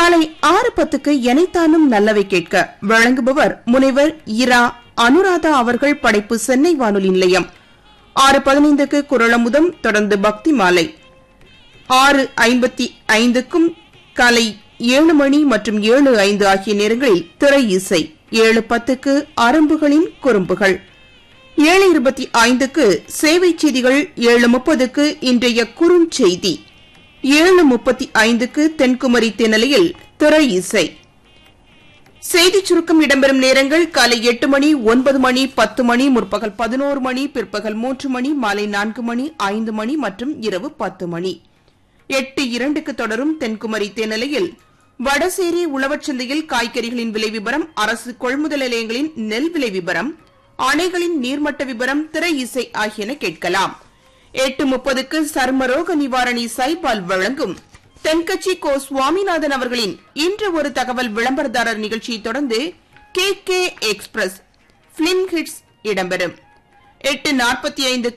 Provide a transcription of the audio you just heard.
காலை ஆறு பத்துக்கு எனைத்தானும் நல்லவை கேட்க வழங்குபவர் முனைவர் இரா அனுராதா அவர்கள் படைப்பு சென்னை வானொலி நிலையம் ஆறு பதினைந்துக்கு குரலமுதம் தொடர்ந்து பக்தி மாலை ஆறு ஐம்பத்தி ஐந்துக்கும் காலை ஏழு மணி மற்றும் ஏழு ஐந்து ஆகிய நேரங்களில் திரை இசை ஏழு பத்துக்கு அரம்புகளின் குறும்புகள் ஏழு இருபத்தி ஐந்துக்கு சேவை செய்திகள் ஏழு முப்பதுக்கு இன்றைய குறுஞ்செய்தி ஏழு முப்பத்தி ஐந்துக்கு தென்குமரி தென்னலையில் திரை இசை செய்திச் சுருக்கம் இடம்பெறும் நேரங்கள் காலை எட்டு மணி ஒன்பது மணி பத்து மணி முற்பகல் பதினோரு மணி பிற்பகல் மூன்று மணி மாலை நான்கு மணி ஐந்து மணி மற்றும் இரவு பத்து மணி எட்டு இரண்டுக்கு தொடரும் தென்குமரி தேனிலையில் வடசேரி உழவர் சந்தையில் காய்கறிகளின் விலை விவரம் அரசு கொள்முதல் நிலையங்களின் நெல் விலை விவரம் அணைகளின் நீர்மட்ட விவரம் திரை இசை ஆகியன கேட்கலாம் எட்டு முப்பதுக்கு சர்மரோக நிவாரணி சைபால் வழங்கும் தென்கட்சி கோ சுவாமிநாதன் அவர்களின் இன்று ஒரு தகவல் விளம்பரதாரர் நிகழ்ச்சியை தொடர்ந்து K K express film hits இடம்பெறும் எட்டு நாற்பத்தி ஐந்துக்கு